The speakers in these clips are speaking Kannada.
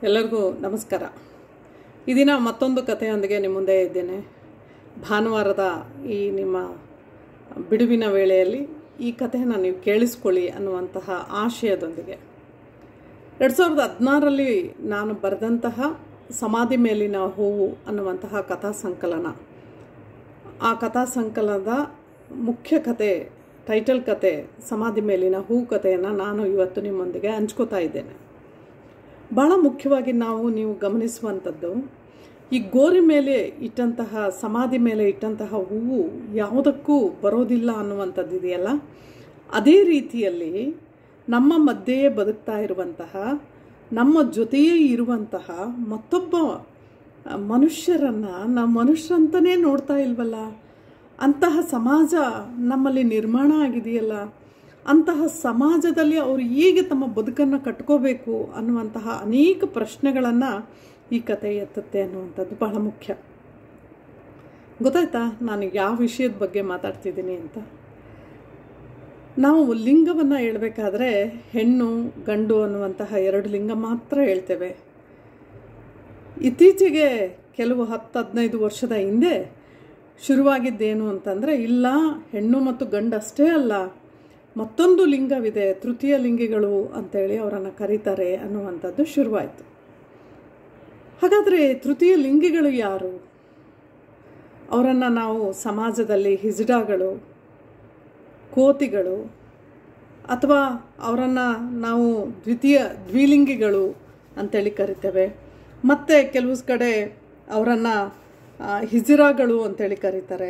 ಎಲ್ಲರಿಗೂ ನಮಸ್ಕಾರ ಈ ದಿನ ಮತ್ತೊಂದು ಕಥೆಯೊಂದಿಗೆ ನಿಮ್ಮ ಮುಂದೆ ಇದ್ದೇನೆ ಭಾನುವಾರದ ಈ ನಿಮ್ಮ ಬಿಡುವಿನ ವೇಳೆಯಲ್ಲಿ ಈ ಕಥೆಯನ್ನು ನೀವು ಕೇಳಿಸ್ಕೊಳ್ಳಿ ಅನ್ನುವಂತಹ ಆಶಯದೊಂದಿಗೆ ಎರಡು ಸಾವಿರದ ಹದಿನಾರರಲ್ಲಿ ನಾನು ಬರೆದಂತಹ ಸಮಾಧಿ ಮೇಲಿನ ಹೂವು ಅನ್ನುವಂತಹ ಕಥಾ ಸಂಕಲನ ಆ ಕಥಾ ಸಂಕಲನದ ಮುಖ್ಯ ಕತೆ ಟೈಟಲ್ ಕತೆ ಸಮಾಧಿ ಮೇಲಿನ ಹೂ ಕಥೆಯನ್ನು ನಾನು ಇವತ್ತು ನಿಮ್ಮೊಂದಿಗೆ ಹಂಚ್ಕೋತಾ ಇದ್ದೇನೆ ಭಾಳ ಮುಖ್ಯವಾಗಿ ನಾವು ನೀವು ಗಮನಿಸುವಂಥದ್ದು ಈ ಗೋರಿ ಮೇಲೆ ಇಟ್ಟಂತಹ ಸಮಾಧಿ ಮೇಲೆ ಇಟ್ಟಂತಹ ಹೂವು ಯಾವುದಕ್ಕೂ ಬರೋದಿಲ್ಲ ಅನ್ನುವಂಥದ್ದು ಇದೆಯಲ್ಲ ಅದೇ ರೀತಿಯಲ್ಲಿ ನಮ್ಮ ಮಧ್ಯೆಯೇ ಬದುಕ್ತಾ ಇರುವಂತಹ ನಮ್ಮ ಜೊತೆಯೇ ಇರುವಂತಹ ಮತ್ತೊಬ್ಬ ಮನುಷ್ಯರನ್ನು ನಾವು ಮನುಷ್ಯರಂತಲೇ ನೋಡ್ತಾ ಇಲ್ವಲ್ಲ ಅಂತಹ ಸಮಾಜ ನಮ್ಮಲ್ಲಿ ನಿರ್ಮಾಣ ಆಗಿದೆಯಲ್ಲ ಅಂತಹ ಸಮಾಜದಲ್ಲಿ ಅವರು ಹೇಗೆ ತಮ್ಮ ಬದುಕನ್ನು ಕಟ್ಕೋಬೇಕು ಅನ್ನುವಂತಹ ಅನೇಕ ಪ್ರಶ್ನೆಗಳನ್ನು ಈ ಕತೆ ಎತ್ತುತ್ತೆ ಅನ್ನುವಂಥದ್ದು ಬಹಳ ಮುಖ್ಯ ಗೊತ್ತಾಯ್ತಾ ನಾನು ಯಾವ ವಿಷಯದ ಬಗ್ಗೆ ಮಾತಾಡ್ತಿದ್ದೀನಿ ಅಂತ ನಾವು ಲಿಂಗವನ್ನು ಹೇಳ್ಬೇಕಾದ್ರೆ ಹೆಣ್ಣು ಗಂಡು ಅನ್ನುವಂತಹ ಎರಡು ಲಿಂಗ ಮಾತ್ರ ಹೇಳ್ತೇವೆ ಇತ್ತೀಚೆಗೆ ಕೆಲವು ಹತ್ತು ಹದಿನೈದು ವರ್ಷದ ಹಿಂದೆ ಶುರುವಾಗಿದ್ದೇನು ಅಂತಂದರೆ ಇಲ್ಲ ಹೆಣ್ಣು ಮತ್ತು ಗಂಡು ಅಷ್ಟೇ ಅಲ್ಲ ಮತ್ತೊಂದು ಲಿಂಗವಿದೆ ತೃತೀಯ ಲಿಂಗಿಗಳು ಅಂತೇಳಿ ಅವರನ್ನು ಕರೀತಾರೆ ಅನ್ನುವಂಥದ್ದು ಶುರುವಾಯಿತು ಹಾಗಾದರೆ ತೃತೀಯ ಲಿಂಗಿಗಳು ಯಾರು ಅವರನ್ನು ನಾವು ಸಮಾಜದಲ್ಲಿ ಹಿಜಡಾಗಳು ಕೋತಿಗಳು ಅಥವಾ ಅವರನ್ನು ನಾವು ದ್ವಿತೀಯ ದ್ವಿಲಿಂಗಿಗಳು ಅಂತೇಳಿ ಕರಿತೇವೆ ಮತ್ತು ಕೆಲವು ಕಡೆ ಅವರನ್ನು ಹಿಜಿರಾಗಳು ಅಂತೇಳಿ ಕರೀತಾರೆ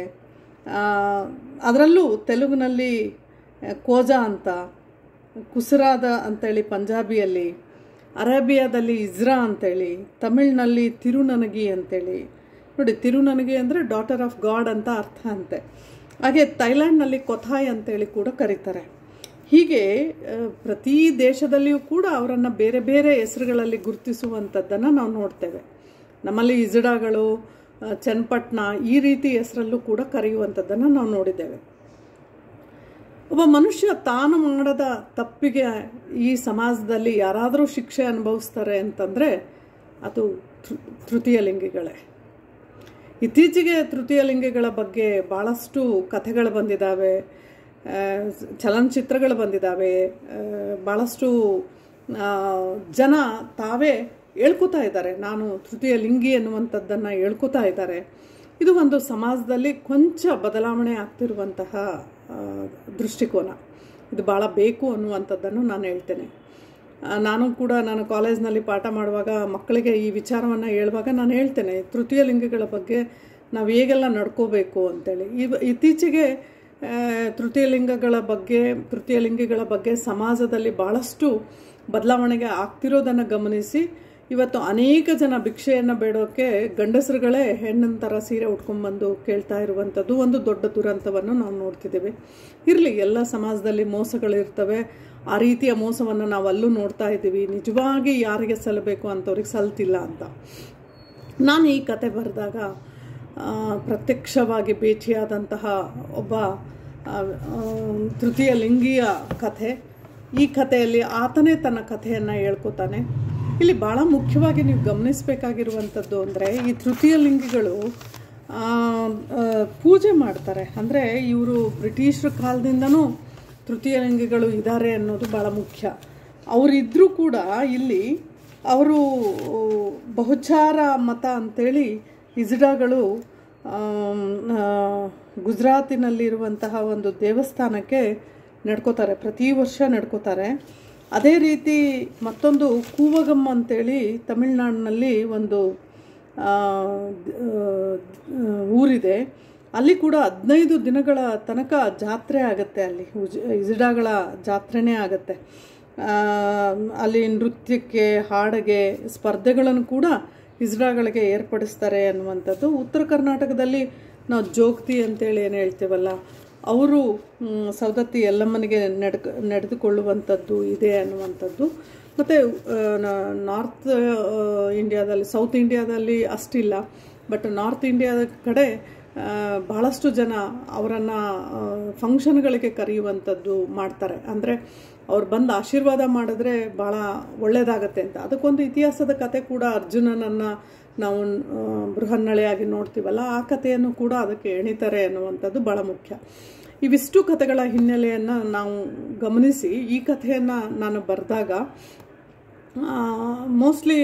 ಅದರಲ್ಲೂ ತೆಲುಗಿನಲ್ಲಿ ಕೋಜಾ ಅಂತ ಕುಸರಾದ ಅಂತೇಳಿ ಪಂಜಾಬಿಯಲ್ಲಿ ಅರೇಬಿಯಾದಲ್ಲಿ ಇಜ್ರಾ ಅಂತೇಳಿ ತಮಿಳ್ನಲ್ಲಿ ತಿರುನನಗಿ ಅಂತೇಳಿ ನೋಡಿ ತಿರುನನಗಿ ಅಂದರೆ ಡಾಟರ್ ಆಫ್ ಗಾಡ್ ಅಂತ ಅರ್ಥ ಅಂತೆ ಹಾಗೆ ಥೈಲ್ಯಾಂಡ್ನಲ್ಲಿ ಕೊಥಾಯ್ ಅಂತೇಳಿ ಕೂಡ ಕರೀತಾರೆ ಹೀಗೆ ಪ್ರತಿ ದೇಶದಲ್ಲಿಯೂ ಕೂಡ ಅವರನ್ನು ಬೇರೆ ಬೇರೆ ಹೆಸರುಗಳಲ್ಲಿ ಗುರುತಿಸುವಂಥದ್ದನ್ನು ನಾವು ನೋಡ್ತೇವೆ ನಮ್ಮಲ್ಲಿ ಇಜಡಾಗಳು ಚನ್ನಪಟ್ಟಣ ಈ ರೀತಿ ಹೆಸರಲ್ಲೂ ಕೂಡ ಕರೆಯುವಂಥದ್ದನ್ನು ನಾವು ನೋಡಿದ್ದೇವೆ ಒಬ್ಬ ಮನುಷ್ಯ ತಾನು ಮಾಡದ ತಪ್ಪಿಗೆ ಈ ಸಮಾಜದಲ್ಲಿ ಯಾರಾದರೂ ಶಿಕ್ಷೆ ಅನುಭವಿಸ್ತಾರೆ ಅಂತಂದರೆ ಅದು ತೃತೀಯ ಲಿಂಗಿಗಳೇ ಇತ್ತೀಚೆಗೆ ತೃತೀಯ ಲಿಂಗಿಗಳ ಬಗ್ಗೆ ಭಾಳಷ್ಟು ಕಥೆಗಳು ಬಂದಿದ್ದಾವೆ ಚಲನಚಿತ್ರಗಳು ಬಂದಿದ್ದಾವೆ ಭಾಳಷ್ಟು ಜನ ತಾವೇ ಹೇಳ್ಕೊತಾ ಇದ್ದಾರೆ ನಾನು ತೃತೀಯ ಲಿಂಗಿ ಅನ್ನುವಂಥದ್ದನ್ನು ಹೇಳ್ಕೊತಾ ಇದ್ದಾರೆ ಇದು ಒಂದು ಸಮಾಜದಲ್ಲಿ ಕೊಂಚ ಬದಲಾವಣೆ ಆಗ್ತಿರುವಂತಹ ದೃಷ್ಟಿಕೋನ ಇದು ಭಾಳ ಬೇಕು ಅನ್ನುವಂಥದ್ದನ್ನು ನಾನು ಹೇಳ್ತೇನೆ ನಾನು ಕೂಡ ನಾನು ಕಾಲೇಜ್ನಲ್ಲಿ ಪಾಠ ಮಾಡುವಾಗ ಮಕ್ಕಳಿಗೆ ಈ ವಿಚಾರವನ್ನು ಹೇಳುವಾಗ ನಾನು ಹೇಳ್ತೇನೆ ತೃತೀಯ ಲಿಂಗಿಗಳ ಬಗ್ಗೆ ನಾವು ಹೇಗೆಲ್ಲ ನಡ್ಕೋಬೇಕು ಅಂತೇಳಿ ಇವ ಇತ್ತೀಚೆಗೆ ತೃತೀಯ ಲಿಂಗಗಳ ಬಗ್ಗೆ ತೃತೀಯ ಲಿಂಗಿಗಳ ಬಗ್ಗೆ ಸಮಾಜದಲ್ಲಿ ಭಾಳಷ್ಟು ಬದಲಾವಣೆಗೆ ಆಗ್ತಿರೋದನ್ನು ಗಮನಿಸಿ ಇವತ್ತು ಅನೇಕ ಜನ ಭಿಕ್ಷೆಯನ್ನು ಬೇಡೋಕ್ಕೆ ಗಂಡಸರುಗಳೇ ಹೆಣ್ಣಿನ ಥರ ಸೀರೆ ಉಟ್ಕೊಂಡ್ಬಂದು ಕೇಳ್ತಾ ಇರುವಂಥದ್ದು ಒಂದು ದೊಡ್ಡ ದುರಂತವನ್ನು ನಾವು ನೋಡ್ತಿದ್ದೀವಿ ಇರಲಿ ಎಲ್ಲ ಸಮಾಜದಲ್ಲಿ ಮೋಸಗಳಿರ್ತವೆ ಆ ರೀತಿಯ ಮೋಸವನ್ನು ನಾವು ಅಲ್ಲೂ ನೋಡ್ತಾ ಇದ್ದೀವಿ ನಿಜವಾಗಿ ಯಾರಿಗೆ ಸಲ್ಲಬೇಕು ಅಂಥವ್ರಿಗೆ ಸಲ್ತಿಲ್ಲ ಅಂತ ನಾನು ಈ ಕತೆ ಬರೆದಾಗ ಪ್ರತ್ಯಕ್ಷವಾಗಿ ಭೇಟಿಯಾದಂತಹ ಒಬ್ಬ ತೃತೀಯ ಲಿಂಗಿಯ ಕಥೆ ಈ ಕಥೆಯಲ್ಲಿ ಆತನೇ ತನ್ನ ಕಥೆಯನ್ನು ಹೇಳ್ಕೊತಾನೆ ಇಲ್ಲಿ ಭಾಳ ಮುಖ್ಯವಾಗಿ ನೀವು ಗಮನಿಸಬೇಕಾಗಿರುವಂಥದ್ದು ಅಂದರೆ ಈ ತೃತೀಯ ಲಿಂಗಿಗಳು ಪೂಜೆ ಮಾಡ್ತಾರೆ ಅಂದರೆ ಇವರು ಬ್ರಿಟಿಷರ ಕಾಲದಿಂದನೂ ತೃತೀಯ ಲಿಂಗಿಗಳು ಇದ್ದಾರೆ ಅನ್ನೋದು ಭಾಳ ಮುಖ್ಯ ಅವರಿದ್ದರೂ ಕೂಡ ಇಲ್ಲಿ ಅವರು ಬಹುಚಾರ ಮತ ಅಂಥೇಳಿ ಇಜ್ಡಾಗಳು ಗುಜರಾತಿನಲ್ಲಿರುವಂತಹ ಒಂದು ದೇವಸ್ಥಾನಕ್ಕೆ ನಡ್ಕೋತಾರೆ ಪ್ರತಿ ವರ್ಷ ನಡ್ಕೋತಾರೆ ಅದೇ ರೀತಿ ಮತ್ತೊಂದು ಕೂವಗಮ್ ಅಂತೇಳಿ ತಮಿಳ್ನಾಡಿನಲ್ಲಿ ಒಂದು ಊರಿದೆ ಅಲ್ಲಿ ಕೂಡ ಹದಿನೈದು ದಿನಗಳ ತನಕ ಜಾತ್ರೆ ಆಗುತ್ತೆ ಅಲ್ಲಿ ಇಜಿಡಾಗಳ ಜಾತ್ರೆನೇ ಆಗುತ್ತೆ ಅಲ್ಲಿ ನೃತ್ಯಕ್ಕೆ ಹಾಡಿಗೆ ಸ್ಪರ್ಧೆಗಳನ್ನು ಕೂಡ ಇಜ್ರಾಗಳಿಗೆ ಏರ್ಪಡಿಸ್ತಾರೆ ಅನ್ನುವಂಥದ್ದು ಉತ್ತರ ಕರ್ನಾಟಕದಲ್ಲಿ ನಾವು ಜೋಗ್ತಿ ಅಂತೇಳಿ ಏನು ಹೇಳ್ತೀವಲ್ಲ ಅವರು ಸವದತ್ತಿ ಎಲ್ಲಮ್ಮನಿಗೆ ನಡ್ಕ ನಡೆದುಕೊಳ್ಳುವಂಥದ್ದು ಇದೆ ಅನ್ನುವಂಥದ್ದು ಮತ್ತು ನಾರ್ತ್ ಇಂಡಿಯಾದಲ್ಲಿ ಸೌತ್ ಇಂಡಿಯಾದಲ್ಲಿ ಅಷ್ಟಿಲ್ಲ ಬಟ್ ನಾರ್ತ್ ಇಂಡಿಯಾದ ಕಡೆ ಭಾಳಷ್ಟು ಜನ ಅವರನ್ನು ಫಂಕ್ಷನ್ಗಳಿಗೆ ಕರೆಯುವಂಥದ್ದು ಮಾಡ್ತಾರೆ ಅಂದರೆ ಅವ್ರು ಬಂದು ಆಶೀರ್ವಾದ ಮಾಡಿದ್ರೆ ಭಾಳ ಒಳ್ಳೆಯದಾಗತ್ತೆ ಅಂತ ಅದಕ್ಕೊಂದು ಇತಿಹಾಸದ ಕತೆ ಕೂಡ ಅರ್ಜುನನನ್ನು ನಾವು ಆ, ಬೃಹನ್ನಳೆಯಾಗಿ ನೋಡ್ತೀವಲ್ಲ ಆ ಕಥೆಯನ್ನು ಕೂಡ ಅದಕ್ಕೆ ಎಣಿತಾರೆ ಅನ್ನುವಂಥದ್ದು ಭಾಳ ಮುಖ್ಯ ಇವಿಷ್ಟು ಕಥೆಗಳ ಹಿನ್ನೆಲೆಯನ್ನು ನಾವು ಗಮನಿಸಿ ಈ ಕಥೆಯನ್ನು ನಾನು ಬರೆದಾಗ ಮೋಸ್ಟ್ಲಿ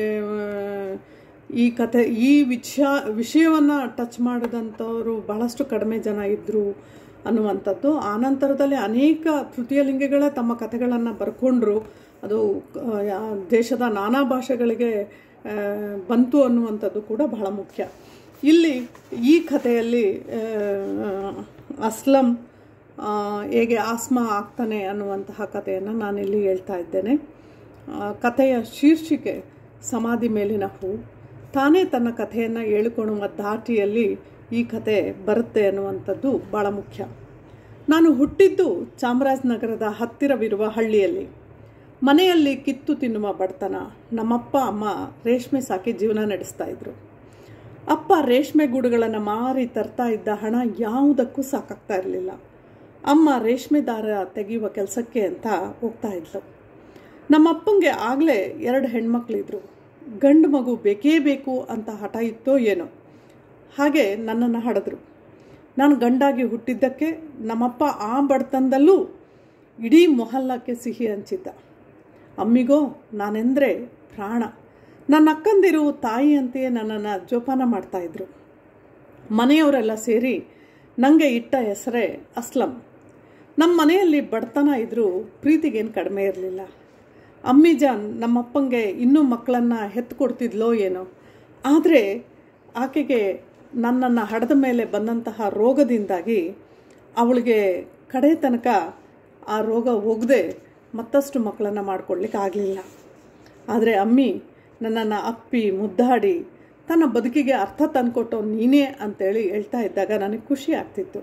ಈ ಕತೆ ಈ ವಿಷಯ ವಿಷಯವನ್ನು ಟಚ್ ಮಾಡಿದಂಥವರು ಬಹಳಷ್ಟು ಕಡಿಮೆ ಜನ ಇದ್ದರು ಅನ್ನುವಂಥದ್ದು ಆನಂತರದಲ್ಲಿ ಅನೇಕ ತೃತೀಯ ಲಿಂಗಿಗಳೇ ತಮ್ಮ ಕಥೆಗಳನ್ನು ಬರ್ಕೊಂಡ್ರು ಅದು ಆ, ಯಾ- ದೇಶದ ನಾನಾ ಭಾಷೆಗಳಿಗೆ ಆ, ಬಂತು ಅನ್ನುವಂಥದ್ದು ಕೂಡ ಬಹಳ ಮುಖ್ಯ ಇಲ್ಲಿ ಈ ಕಥೆಯಲ್ಲಿ ಆ, ಅಸ್ಲಂ ಆ, ಹೇಗೆ ಆಸ್ಮಾ ಆಗ್ತಾನೆ ಅನ್ನುವಂತಹ ಕಥೆಯನ್ನು ನಾನಿಲ್ಲಿ ಹೇಳ್ತಾ ಇದ್ದೇನೆ ಆ, ಕಥೆಯ ಶೀರ್ಷಿಕೆ ಸಮಾಧಿ ಮೇಲಿನ ಹೂ ತಾನೇ ತನ್ನ ಕಥೆಯನ್ನು ಹೇಳಿಕೊಳ್ಳುವ ದಾಟಿಯಲ್ಲಿ ಈ ಕತೆ ಬರುತ್ತೆ ಅನ್ನುವಂಥದ್ದು ಭಾಳ ಮುಖ್ಯ ನಾನು ಹುಟ್ಟಿದ್ದು ಚಾಮರಾಜನಗರದ ಹತ್ತಿರವಿರುವ ಹಳ್ಳಿಯಲ್ಲಿ ಮನೆಯಲ್ಲಿ ಕಿತ್ತು ತಿನ್ನುವ ಬಡತನ ನಮ್ಮಪ್ಪ ಅಮ್ಮ ರೇಷ್ಮೆ ಸಾಕಿ ಜೀವನ ನಡೆಸ್ತಾ ಇದ್ರು ಅಪ್ಪ ರೇಷ್ಮೆ ಗೂಡುಗಳನ್ನು ಮಾರಿ ತರ್ತಾ ಇದ್ದ ಹಣ ಯಾವುದಕ್ಕೂ ಸಾಕಾಗ್ತಾ ಇರಲಿಲ್ಲ ಅಮ್ಮ ರೇಷ್ಮೆ ದಾರ ತೆಗೆಯುವ ಕೆಲಸಕ್ಕೆ ಅಂತ ಹೋಗ್ತಾ ಇದ್ಲು ನಮ್ಮಪ್ಪಂಗೆ ಆಗಲೇ ಎರಡು ಹೆಣ್ಮಕ್ಳಿದ್ರು ಗಂಡು ಮಗು ಬೇಕೇ ಬೇಕು ಅಂತ ಹಠ ಇತ್ತೋ ಏನೋ ಹಾಗೆ ನನ್ನನ್ನು ಹಡಿದ್ರು ನಾನು ಗಂಡಾಗಿ ಹುಟ್ಟಿದ್ದಕ್ಕೆ ನಮ್ಮಪ್ಪ ಆ ಬಡತನದಲ್ಲೂ ಇಡೀ ಮೊಹಲ್ಲಕ್ಕೆ ಸಿಹಿ ಹಂಚಿದ್ದ ಅಮ್ಮಿಗೋ ನಾನೆಂದರೆ ಪ್ರಾಣ ನನ್ನ ಅಕ್ಕಂದಿರು ತಾಯಿಯಂತೆಯೇ ನನ್ನನ್ನು ಜೋಪಾನ ಮಾಡ್ತಾಯಿದ್ರು ಮನೆಯವರೆಲ್ಲ ಸೇರಿ ನನಗೆ ಇಟ್ಟ ಹೆಸರೇ ಅಸ್ಲಂ ನಮ್ಮ ಮನೆಯಲ್ಲಿ ಬಡತನ ಇದ್ದರೂ ಪ್ರೀತಿಗೇನು ಕಡಿಮೆ ಇರಲಿಲ್ಲ ಅಮ್ಮಿಜಾನ್ ನಮ್ಮಪ್ಪಂಗೆ ಇನ್ನೂ ಮಕ್ಕಳನ್ನು ಹೆತ್ತು ಕೊಡ್ತಿದ್ಲೋ ಏನೋ ಆದರೆ ಆಕೆಗೆ ನನ್ನನ್ನು ಹಡೆದ ಮೇಲೆ ಬಂದಂತಹ ರೋಗದಿಂದಾಗಿ ಅವಳಿಗೆ ಕಡೆ ತನಕ ಆ ರೋಗ ಹೋಗದೆ ಮತ್ತಷ್ಟು ಮಕ್ಕಳನ್ನು ಮಾಡ್ಕೊಡ್ಲಿಕ್ಕೆ ಆಗಲಿಲ್ಲ ಆದರೆ ಅಮ್ಮಿ ನನ್ನನ್ನು ಅಪ್ಪಿ ಮುದ್ದಾಡಿ ತನ್ನ ಬದುಕಿಗೆ ಅರ್ಥ ತಂದ್ಕೊಟ್ಟು ನೀನೇ ಅಂತೇಳಿ ಹೇಳ್ತಾ ಇದ್ದಾಗ ನನಗೆ ಖುಷಿ ಆಗ್ತಿತ್ತು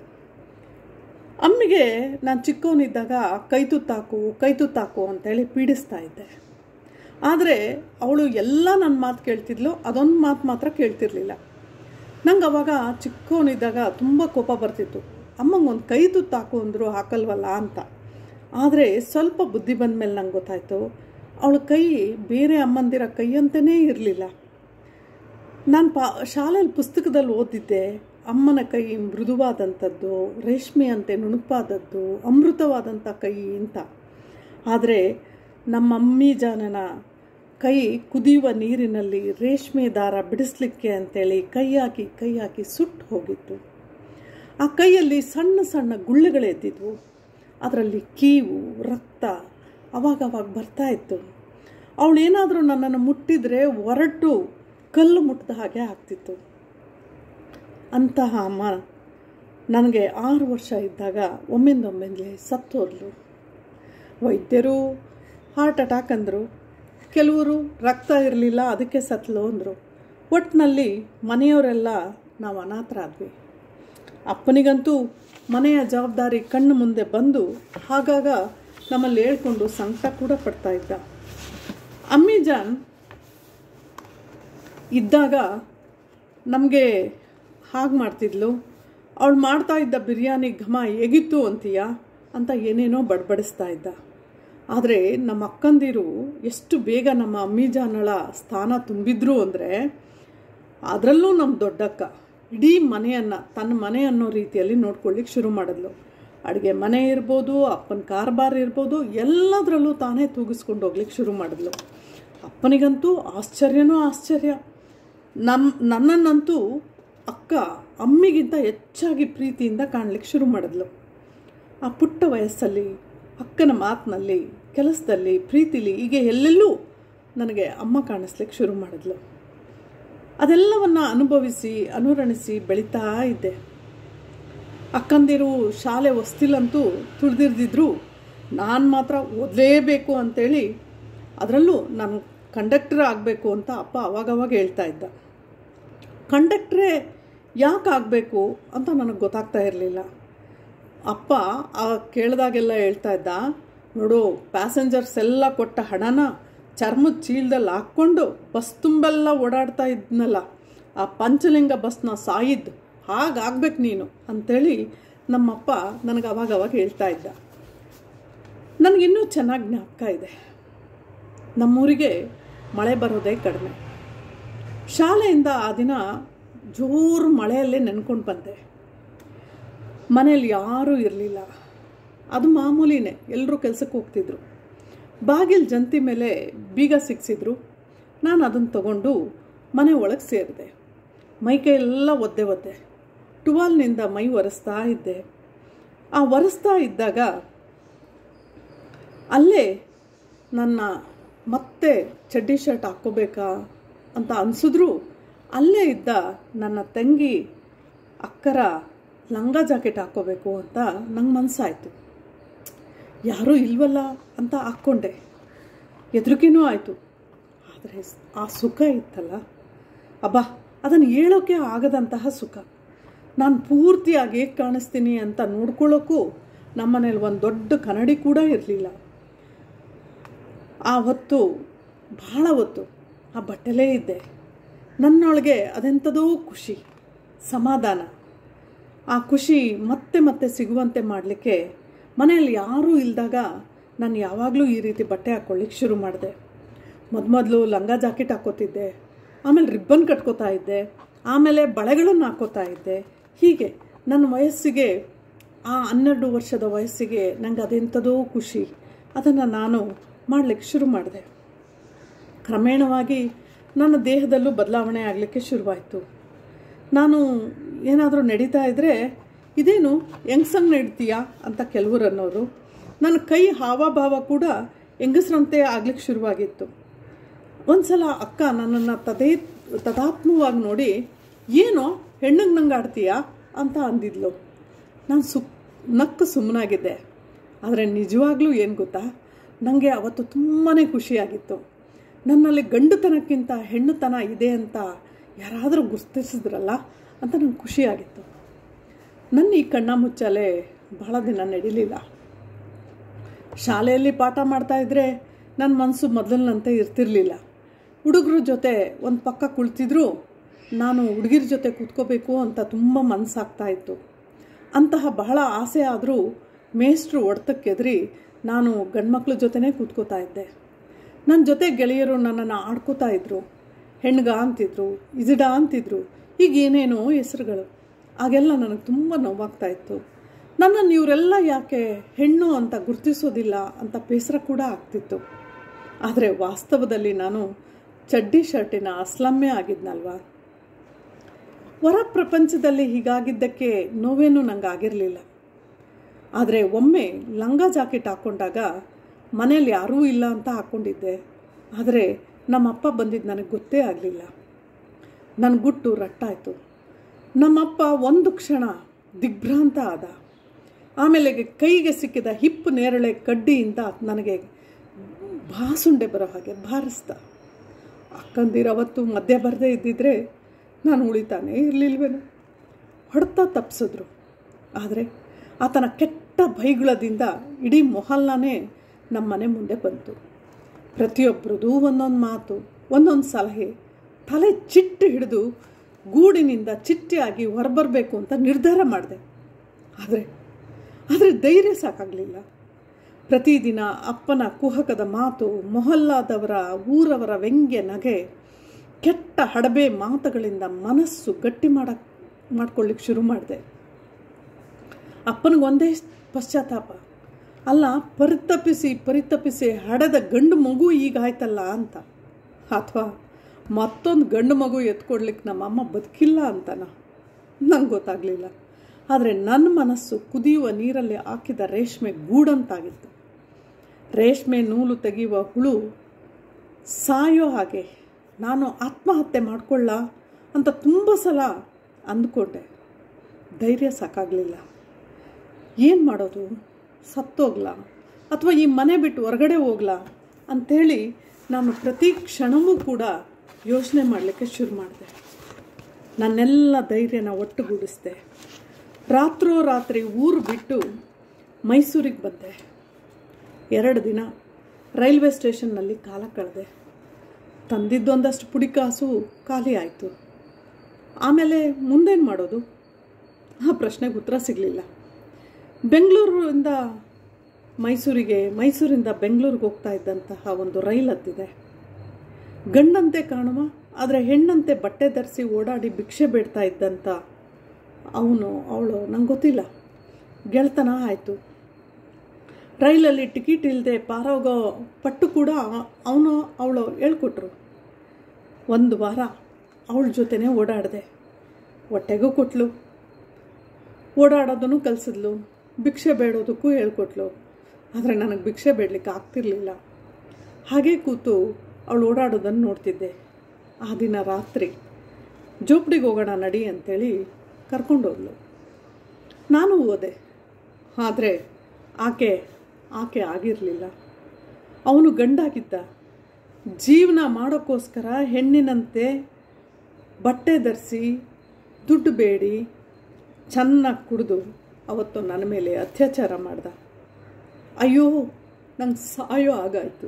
ಅಮ್ಮಿಗೆ ನಾನು ಚಿಕ್ಕವನಿದ್ದಾಗ ಕೈ ತುತ್ತಾಕು ಕೈ ತುತ್ತಾಕು ಅಂತೇಳಿ ಪೀಡಿಸ್ತಾ ಇದ್ದೆ ಆದರೆ ಅವಳು ಎಲ್ಲ ನನ್ನ ಮಾತು ಕೇಳ್ತಿದ್ಲು ಅದೊಂದು ಮಾತು ಮಾತ್ರ ಕೇಳ್ತಿರ್ಲಿಲ್ಲ ನಂಗೆ ಅವಾಗ ಚಿಕ್ಕವನಿದ್ದಾಗ ತುಂಬ ಕೋಪ ಬರ್ತಿತ್ತು ಅಮ್ಮಂಗೆ ಒಂದು ಕೈ ತುತ್ತಾಕು ಅಂದರು ಹಾಕಲ್ವಲ್ಲ ಅಂತ ಆದರೆ ಸ್ವಲ್ಪ ಬುದ್ಧಿ ಬಂದ ಮೇಲೆ ನಂಗೆ ಗೊತ್ತಾಯಿತು ಅವಳ ಕೈ ಬೇರೆ ಅಮ್ಮಂದಿರ ಕೈಯಂತೆಯೇ ಇರಲಿಲ್ಲ ನಾನು ಪಾ ಶಾಲೆಯಲ್ಲಿ ಪುಸ್ತಕದಲ್ಲಿ ಓದಿದ್ದೆ ಅಮ್ಮನ ಕೈ ಮೃದುವಾದಂಥದ್ದು ರೇಷ್ಮೆಯಂತೆ ನುಣುಪಾದದ್ದು ಅಮೃತವಾದಂಥ ಕೈ ಅಂತ ಆದರೆ ನಮ್ಮ ಅಮ್ಮಿ ಜಾನನ ಕೈ ಕುದಿಯುವ ನೀರಿನಲ್ಲಿ ರೇಷ್ಮೆ ದಾರ ಬಿಡಿಸ್ಲಿಕ್ಕೆ ಅಂತೇಳಿ ಕೈ ಹಾಕಿ ಕೈ ಹಾಕಿ ಸುಟ್ಟು ಹೋಗಿತ್ತು ಆ ಕೈಯಲ್ಲಿ ಸಣ್ಣ ಸಣ್ಣ ಗುಳ್ಳೆಗಳೆದ್ದಿದ್ವು ಅದರಲ್ಲಿ ಕೀವು ರಕ್ತ ಅವಾಗವಾಗ ಬರ್ತಾ ಇತ್ತು ಅವಳೇನಾದರೂ ನನ್ನನ್ನು ಮುಟ್ಟಿದರೆ ಹೊರಟು ಕಲ್ಲು ಮುಟ್ಟಿದ ಹಾಗೆ ಆಗ್ತಿತ್ತು ಅಂತಹ ಅಮ್ಮ ನನಗೆ ಆರು ವರ್ಷ ಇದ್ದಾಗ ಒಮ್ಮೆಂದೊಮ್ಮೆಂದಲೇ ಸತ್ತೋದ್ಲು ವೈದ್ಯರು ಹಾರ್ಟ್ ಅಟ್ಯಾಕ್ ಅಂದರು ಕೆಲವರು ರಕ್ತ ಇರಲಿಲ್ಲ ಅದಕ್ಕೆ ಸತ್ಲು ಅಂದರು ಒಟ್ಟಿನಲ್ಲಿ ಮನೆಯವರೆಲ್ಲ ನಾವು ಅನಾಥರಾದ್ವಿ ಅಪ್ಪನಿಗಂತೂ ಮನೆಯ ಜವಾಬ್ದಾರಿ ಕಣ್ಣು ಮುಂದೆ ಬಂದು ಆಗಾಗ ನಮ್ಮಲ್ಲಿ ಹೇಳ್ಕೊಂಡು ಸಂಕಟ ಕೂಡ ಪಡ್ತಾ ಇದ್ದ ಅಮ್ಮಿಜಾನ್ ಇದ್ದಾಗ ನಮಗೆ ಹಾಗೆ ಮಾಡ್ತಿದ್ಲು ಅವಳು ಮಾಡ್ತಾ ಇದ್ದ ಬಿರಿಯಾನಿ ಘಮ ಹೇಗಿತ್ತು ಅಂತೀಯ ಅಂತ ಏನೇನೋ ಬಡ್ಬಡಿಸ್ತಾ ಇದ್ದ ಆದರೆ ನಮ್ಮ ಅಕ್ಕಂದಿರು ಎಷ್ಟು ಬೇಗ ನಮ್ಮ ಅಮ್ಮಿಜಾನಳ ಸ್ಥಾನ ತುಂಬಿದ್ರು ಅಂದರೆ ಅದರಲ್ಲೂ ನಮ್ಮ ದೊಡ್ಡಕ್ಕ ಇಡೀ ಮನೆಯನ್ನು ತನ್ನ ಮನೆ ಅನ್ನೋ ರೀತಿಯಲ್ಲಿ ನೋಡ್ಕೊಳ್ಳಿಕ್ಕೆ ಶುರು ಮಾಡಿದ್ಲು ಅಡುಗೆ ಮನೆ ಇರ್ಬೋದು ಅಪ್ಪನ ಕಾರ್ಬಾರ್ ಇರ್ಬೋದು ಎಲ್ಲದರಲ್ಲೂ ತಾನೇ ತೂಗಿಸ್ಕೊಂಡು ಹೋಗ್ಲಿಕ್ಕೆ ಶುರು ಮಾಡಿದ್ಲು ಅಪ್ಪನಿಗಂತೂ ಆಶ್ಚರ್ಯನೂ ಆಶ್ಚರ್ಯ ನಮ್ಮ ನನ್ನನ್ನಂತೂ ಅಕ್ಕ ಅಮ್ಮಿಗಿಂತ ಹೆಚ್ಚಾಗಿ ಪ್ರೀತಿಯಿಂದ ಕಾಣಲಿಕ್ಕೆ ಶುರು ಮಾಡಿದ್ಲು ಆ ಪುಟ್ಟ ವಯಸ್ಸಲ್ಲಿ ಅಕ್ಕನ ಮಾತಿನಲ್ಲಿ ಕೆಲಸದಲ್ಲಿ ಪ್ರೀತಿಲಿ ಹೀಗೆ ಎಲ್ಲೆಲ್ಲೂ ನನಗೆ ಅಮ್ಮ ಕಾಣಿಸ್ಲಿಕ್ಕೆ ಶುರು ಮಾಡಿದ್ಲು ಅದೆಲ್ಲವನ್ನ ಅನುಭವಿಸಿ ಅನುರಣಿಸಿ ಬೆಳೀತಾ ಇದ್ದೆ ಅಕ್ಕಂದಿರು ಶಾಲೆ ಹೊಸ್ತಿಲಂತೂ ತುಳಿದಿರ್ದಿದ್ರು ನಾನು ಮಾತ್ರ ಓದಲೇಬೇಕು ಅಂತೇಳಿ ಅದರಲ್ಲೂ ನಾನು ಕಂಡಕ್ಟರ್ ಆಗಬೇಕು ಅಂತ ಅಪ್ಪ ಅವಾಗವಾಗ ಹೇಳ್ತಾ ಇದ್ದ ಕಂಡಕ್ಟ್ರೇ ಯಾಕೆ ಆಗಬೇಕು ಅಂತ ನನಗೆ ಗೊತ್ತಾಗ್ತಾ ಇರಲಿಲ್ಲ ಅಪ್ಪ ಆ ಕೇಳಿದಾಗೆಲ್ಲ ಹೇಳ್ತಾ ಇದ್ದ ನೋಡು ಪ್ಯಾಸೆಂಜರ್ಸ್ ಎಲ್ಲ ಕೊಟ್ಟ ಹಣನ ಚರ್ಮದ ಚೀಲದಲ್ಲಿ ಹಾಕ್ಕೊಂಡು ಬಸ್ ತುಂಬೆಲ್ಲ ಓಡಾಡ್ತಾ ಇದ್ನಲ್ಲ ಆ ಪಂಚಲಿಂಗ ಬಸ್ನ ಸಾಯಿದ್ದು ಹಾಗಾಗ್ಬೇಕು ನೀನು ಅಂಥೇಳಿ ನಮ್ಮಪ್ಪ ನನಗೆ ಅವಾಗವಾಗ ಹೇಳ್ತಾ ಇದ್ದ ನನಗಿನ್ನೂ ಚೆನ್ನಾಗಿ ಜ್ಞಾಪಕ ಇದೆ ನಮ್ಮೂರಿಗೆ ಮಳೆ ಬರೋದೇ ಕಡಿಮೆ ಶಾಲೆಯಿಂದ ಆ ದಿನ ಜೋರು ಮಳೆಯಲ್ಲೇ ನೆನ್ಕೊಂಡು ಬಂದೆ ಮನೇಲಿ ಯಾರೂ ಇರಲಿಲ್ಲ ಅದು ಮಾಮೂಲಿನೇ ಎಲ್ಲರೂ ಕೆಲಸಕ್ಕೆ ಹೋಗ್ತಿದ್ರು ಬಾಗಿಲು ಜಂತಿ ಮೇಲೆ ಬೀಗ ಸಿಕ್ಸಿದ್ರು ನಾನು ಅದನ್ನು ತಗೊಂಡು ಮನೆ ಒಳಗೆ ಸೇರಿದೆ ಮೈಕೈ ಎಲ್ಲ ಒದ್ದೆ ಒದ್ದೆ ಟುವಾಲ್ನಿಂದ ಮೈ ಒರೆಸ್ತಾ ಇದ್ದೆ ಆ ಒರೆಸ್ತಾ ಇದ್ದಾಗ ಅಲ್ಲೇ ನನ್ನ ಮತ್ತೆ ಚಡ್ಡಿ ಶರ್ಟ್ ಹಾಕ್ಕೋಬೇಕಾ ಅಂತ ಅನಿಸಿದ್ರು ಅಲ್ಲೇ ಇದ್ದ ನನ್ನ ತಂಗಿ ಅಕ್ಕರ ಲಂಗ ಜಾಕೆಟ್ ಹಾಕ್ಕೋಬೇಕು ಅಂತ ನಂಗೆ ಮನಸ್ಸಾಯಿತು ಯಾರೂ ಇಲ್ವಲ್ಲ ಅಂತ ಹಾಕ್ಕೊಂಡೆ ಹೆದರಿಕೆನೂ ಆಯಿತು ಆದರೆ ಆ ಸುಖ ಇತ್ತಲ್ಲ ಅಬ್ಬಾ ಅದನ್ನು ಹೇಳೋಕ್ಕೆ ಆಗದಂತಹ ಸುಖ ನಾನು ಪೂರ್ತಿಯಾಗಿ ಹೇಗೆ ಕಾಣಿಸ್ತೀನಿ ಅಂತ ನೋಡ್ಕೊಳ್ಳೋಕ್ಕೂ ನಮ್ಮನೇಲಿ ಒಂದು ದೊಡ್ಡ ಕನ್ನಡಿ ಕೂಡ ಇರಲಿಲ್ಲ ಆ ಹೊತ್ತು ಭಾಳ ಹೊತ್ತು ಆ ಬಟ್ಟೆಲೇ ಇದ್ದೆ ನನ್ನೊಳಗೆ ಅದೆಂಥದೋ ಖುಷಿ ಸಮಾಧಾನ ಆ ಖುಷಿ ಮತ್ತೆ ಮತ್ತೆ ಸಿಗುವಂತೆ ಮಾಡಲಿಕ್ಕೆ ಮನೆಯಲ್ಲಿ ಯಾರೂ ಇಲ್ದಾಗ ನಾನು ಯಾವಾಗಲೂ ಈ ರೀತಿ ಬಟ್ಟೆ ಹಾಕ್ಕೊಳ್ಳಿಕ್ಕೆ ಶುರು ಮಾಡಿದೆ ಮೊದಲು ಲಂಗ ಜಾಕೆಟ್ ಹಾಕ್ಕೋತಿದ್ದೆ ಆಮೇಲೆ ರಿಬ್ಬನ್ ಕಟ್ಕೋತಾ ಇದ್ದೆ ಆಮೇಲೆ ಬಳೆಗಳನ್ನು ಹಾಕ್ಕೋತಾ ಇದ್ದೆ ಹೀಗೆ ನನ್ನ ವಯಸ್ಸಿಗೆ ಆ ಹನ್ನೆರಡು ವರ್ಷದ ವಯಸ್ಸಿಗೆ ನಂಗೆ ಅದೆಂಥದೋ ಖುಷಿ ಅದನ್ನು ನಾನು ಮಾಡಲಿಕ್ಕೆ ಶುರು ಮಾಡಿದೆ ಕ್ರಮೇಣವಾಗಿ ನನ್ನ ದೇಹದಲ್ಲೂ ಬದಲಾವಣೆ ಆಗಲಿಕ್ಕೆ ಶುರುವಾಯಿತು ನಾನು ಏನಾದರೂ ನಡೀತಾ ಇದ್ದರೆ ಇದೇನು ಹೆಂಗಸಂಗೆ ನಡೀತೀಯಾ ಅಂತ ಕೆಲವರು ಅನ್ನೋರು ನನ್ನ ಕೈ ಹಾವಭಾವ ಕೂಡ ಹೆಂಗಸ್ರಂತೆ ಆಗ್ಲಿಕ್ಕೆ ಶುರುವಾಗಿತ್ತು ಒಂದು ಸಲ ಅಕ್ಕ ನನ್ನನ್ನು ತದೇ ತದಾತ್ಮವಾಗಿ ನೋಡಿ ಏನೋ ಹೆಣ್ಣಿಗೆ ನಂಗೆ ಆಡ್ತೀಯಾ ಅಂತ ಅಂದಿದ್ಲು ನಾನು ಸು ನಕ್ಕು ಸುಮ್ಮನಾಗಿದ್ದೆ ಆದರೆ ನಿಜವಾಗ್ಲೂ ಏನು ಗೊತ್ತಾ ನನಗೆ ಅವತ್ತು ತುಂಬಾ ಖುಷಿಯಾಗಿತ್ತು ನನ್ನಲ್ಲಿ ಗಂಡುತನಕ್ಕಿಂತ ಹೆಣ್ಣುತನ ಇದೆ ಅಂತ ಯಾರಾದರೂ ಗುರ್ತಿಸಿದ್ರಲ್ಲ ಅಂತ ನಂಗೆ ಖುಷಿಯಾಗಿತ್ತು ನನ್ನ ಈ ಕಣ್ಣ ಮುಚ್ಚಾಲೆ ಬಹಳ ದಿನ ನಡೀಲಿಲ್ಲ ಶಾಲೆಯಲ್ಲಿ ಪಾಠ ಮಾಡ್ತಾ ಇದ್ದರೆ ನನ್ನ ಮನಸ್ಸು ಮೊದಲಿನಂತೆ ಇರ್ತಿರ್ಲಿಲ್ಲ ಹುಡುಗರ ಜೊತೆ ಒಂದು ಪಕ್ಕ ಕುಳಿತಿದ್ರು ನಾನು ಹುಡುಗಿರ ಜೊತೆ ಕೂತ್ಕೋಬೇಕು ಅಂತ ತುಂಬ ಮನಸ್ಸಾಗ್ತಾ ಇತ್ತು ಅಂತಹ ಬಹಳ ಆಸೆ ಆದರೂ ಮೇಷ್ಟ್ರು ಹೊಡ್ತಕ್ಕೆದ್ರಿ ನಾನು ಗಂಡ್ಮಕ್ಳ ಜೊತೆನೇ ಕೂತ್ಕೋತಾ ಇದ್ದೆ ನನ್ನ ಜೊತೆ ಗೆಳೆಯರು ನನ್ನನ್ನು ಆಡ್ಕೋತಾ ಇದ್ರು ಹೆಣ್ಗ ಅಂತಿದ್ರು ಇಜಿಡ ಅಂತಿದ್ರು ಈಗ ಏನೇನೋ ಹೆಸರುಗಳು ಆಗೆಲ್ಲ ನನಗೆ ತುಂಬ ನೋವಾಗ್ತಾ ಇತ್ತು ನನ್ನನ್ನು ಇವರೆಲ್ಲ ಯಾಕೆ ಹೆಣ್ಣು ಅಂತ ಗುರುತಿಸೋದಿಲ್ಲ ಅಂತ ಬೇಸರ ಕೂಡ ಆಗ್ತಿತ್ತು ಆದರೆ ವಾಸ್ತವದಲ್ಲಿ ನಾನು ಚಡ್ಡಿ ಶರ್ಟಿನ ಅಸ್ಲಮ್ಮೆ ಆಗಿದ್ನಲ್ವಾ ಹೊರ ಪ್ರಪಂಚದಲ್ಲಿ ಹೀಗಾಗಿದ್ದಕ್ಕೆ ನೋವೇನೂ ನಂಗೆ ಆಗಿರಲಿಲ್ಲ ಆದರೆ ಒಮ್ಮೆ ಲಂಗ ಜಾಕೆಟ್ ಹಾಕ್ಕೊಂಡಾಗ ಮನೇಲಿ ಯಾರೂ ಇಲ್ಲ ಅಂತ ಹಾಕ್ಕೊಂಡಿದ್ದೆ ಆದರೆ ನಮ್ಮಪ್ಪ ಬಂದಿದ್ದು ನನಗೆ ಗೊತ್ತೇ ಆಗಲಿಲ್ಲ ನನ್ನ ಗುಟ್ಟು ರಟ್ಟಾಯಿತು ನಮ್ಮಪ್ಪ ಒಂದು ಕ್ಷಣ ದಿಗ್ಭ್ರಾಂತ ಆದ ಆಮೇಲೆ ಕೈಗೆ ಸಿಕ್ಕಿದ ಹಿಪ್ಪು ನೇರಳೆ ಕಡ್ಡಿಯಿಂದ ನನಗೆ ಬಾಸುಂಡೆ ಬರೋ ಹಾಗೆ ಬಾರಿಸ್ದ ಅಕ್ಕಂದಿರವತ್ತು ಮಧ್ಯ ಬರದೇ ಇದ್ದಿದ್ರೆ ನಾನು ಉಳಿತಾನೆ ಇರಲಿಲ್ವೇನು ಹೊಡ್ತಾ ತಪ್ಪಿಸಿದ್ರು ಆದರೆ ಆತನ ಕೆಟ್ಟ ಬೈಗುಳದಿಂದ ಇಡೀ ಮೊಹಲ್ಲಾನೇ ನಮ್ಮ ಮನೆ ಮುಂದೆ ಬಂತು ಪ್ರತಿಯೊಬ್ಬರದು ಒಂದೊಂದು ಮಾತು ಒಂದೊಂದು ಸಲಹೆ ತಲೆ ಚಿಟ್ಟು ಹಿಡಿದು ಗೂಡಿನಿಂದ ಚಿಟ್ಟಿಯಾಗಿ ಹೊರಬರಬೇಕು ಅಂತ ನಿರ್ಧಾರ ಮಾಡಿದೆ ಆದರೆ ಆದರೆ ಧೈರ್ಯ ಸಾಕಾಗಲಿಲ್ಲ ಪ್ರತಿದಿನ ಅಪ್ಪನ ಕುಹಕದ ಮಾತು ಮೊಹಲ್ಲಾದವರ ಊರವರ ವ್ಯಂಗ್ಯ ನಗೆ ಕೆಟ್ಟ ಹಡಬೆ ಮಾತುಗಳಿಂದ ಮನಸ್ಸು ಗಟ್ಟಿ ಮಾಡಕ್ ಮಾಡ್ಕೊಳ್ಳಿಕ್ಕೆ ಶುರು ಮಾಡಿದೆ ಅಪ್ಪನಿಗೊಂದೇ ಪಶ್ಚಾತ್ತಾಪ ಅಲ್ಲ ಪರಿತಪಿಸಿ ಪರಿತಪಿಸಿ ಹಡೆದ ಗಂಡು ಮಗು ಈಗ ಆಯ್ತಲ್ಲ ಅಂತ ಅಥವಾ ಮತ್ತೊಂದು ಗಂಡು ಮಗು ಎತ್ಕೊಡ್ಲಿಕ್ಕೆ ನಮ್ಮಮ್ಮ ಬದುಕಿಲ್ಲ ಅಂತನ ನಂಗೆ ಗೊತ್ತಾಗಲಿಲ್ಲ ಆದರೆ ನನ್ನ ಮನಸ್ಸು ಕುದಿಯುವ ನೀರಲ್ಲಿ ಹಾಕಿದ ರೇಷ್ಮೆ ಗೂಡಂತಾಗಿತ್ತು ರೇಷ್ಮೆ ನೂಲು ತೆಗೆಯುವ ಹುಳು ಸಾಯೋ ಹಾಗೆ ನಾನು ಆತ್ಮಹತ್ಯೆ ಮಾಡ್ಕೊಳ್ಳ ಅಂತ ತುಂಬ ಸಲ ಅಂದ್ಕೊಂಡೆ ಧೈರ್ಯ ಸಾಕಾಗಲಿಲ್ಲ ಏನು ಮಾಡೋದು ಸತ್ತೋಗ್ಲಾ ಅಥವಾ ಈ ಮನೆ ಬಿಟ್ಟು ಹೊರಗಡೆ ಹೋಗ್ಲಾ ಅಂಥೇಳಿ ನಾನು ಪ್ರತಿ ಕ್ಷಣವೂ ಕೂಡ ಯೋಚನೆ ಮಾಡಲಿಕ್ಕೆ ಶುರು ಮಾಡಿದೆ ನನ್ನೆಲ್ಲ ಧೈರ್ಯನ ಒಟ್ಟುಗೂಡಿಸಿದೆ ರಾತ್ರೋರಾತ್ರಿ ಊರು ಬಿಟ್ಟು ಮೈಸೂರಿಗೆ ಬಂದೆ ಎರಡು ದಿನ ರೈಲ್ವೆ ಸ್ಟೇಷನ್ನಲ್ಲಿ ಕಾಲ ಕಳೆದೆ ತಂದಿದ್ದೊಂದಷ್ಟು ಪುಡಿ ಕಾಸು ಖಾಲಿ ಆಯಿತು ಆಮೇಲೆ ಮುಂದೇನು ಮಾಡೋದು ಆ ಪ್ರಶ್ನೆಗೆ ಉತ್ತರ ಸಿಗಲಿಲ್ಲ ಬೆಂಗಳೂರಿಂದ ಮೈಸೂರಿಗೆ ಮೈಸೂರಿಂದ ಬೆಂಗಳೂರಿಗೆ ಹೋಗ್ತಾ ಇದ್ದಂತಹ ಒಂದು ರೈಲ್ ಹತ್ತಿದೆ ಗಂಡಂತೆ ಕಾಣುವ ಆದರೆ ಹೆಣ್ಣಂತೆ ಬಟ್ಟೆ ಧರಿಸಿ ಓಡಾಡಿ ಭಿಕ್ಷೆ ಬೇಡ್ತಾ ಇದ್ದಂಥ ಅವನು ಅವಳು ನಂಗೆ ಗೊತ್ತಿಲ್ಲ ಗೆಳೆತನ ಆಯಿತು ರೈಲಲ್ಲಿ ಟಿಕೆಟ್ ಇಲ್ಲದೆ ಪಾರೋಗೋ ಪಟ್ಟು ಕೂಡ ಅವನು ಅವಳು ಹೇಳ್ಕೊಟ್ರು ಒಂದು ವಾರ ಅವಳ ಜೊತೆನೇ ಓಡಾಡಿದೆ ಹೊಟ್ಟೆಗೂ ಕೊಟ್ಲು ಓಡಾಡೋದನ್ನು ಕಲಿಸಿದ್ಲು ಭಿಕ್ಷೆ ಬೇಡೋದಕ್ಕೂ ಹೇಳ್ಕೊಟ್ಲು ಆದರೆ ನನಗೆ ಭಿಕ್ಷೆ ಬೇಡಲಿಕ್ಕೆ ಆಗ್ತಿರ್ಲಿಲ್ಲ ಹಾಗೆ ಕೂತು ಅವಳು ಓಡಾಡೋದನ್ನು ನೋಡ್ತಿದ್ದೆ ಆ ದಿನ ರಾತ್ರಿ ಜೋಪಡಿಗೆ ಹೋಗೋಣ ನಡಿ ಅಂತೇಳಿ ಕರ್ಕೊಂಡೋದ್ಲು ನಾನು ಹೋದೆ ಆದರೆ ಆಕೆ ಆಕೆ ಆಗಿರಲಿಲ್ಲ ಅವನು ಗಂಡಾಗಿದ್ದ ಜೀವನ ಮಾಡೋಕ್ಕೋಸ್ಕರ ಹೆಣ್ಣಿನಂತೆ ಬಟ್ಟೆ ಧರಿಸಿ ದುಡ್ಡು ಬೇಡಿ ಚೆನ್ನಾಗಿ ಕುಡಿದು ಅವತ್ತು ನನ್ನ ಮೇಲೆ ಅತ್ಯಾಚಾರ ಮಾಡ್ದ ಅಯ್ಯೋ ನಂಗೆ ಸಾಯೋ ಆಗಾಯಿತು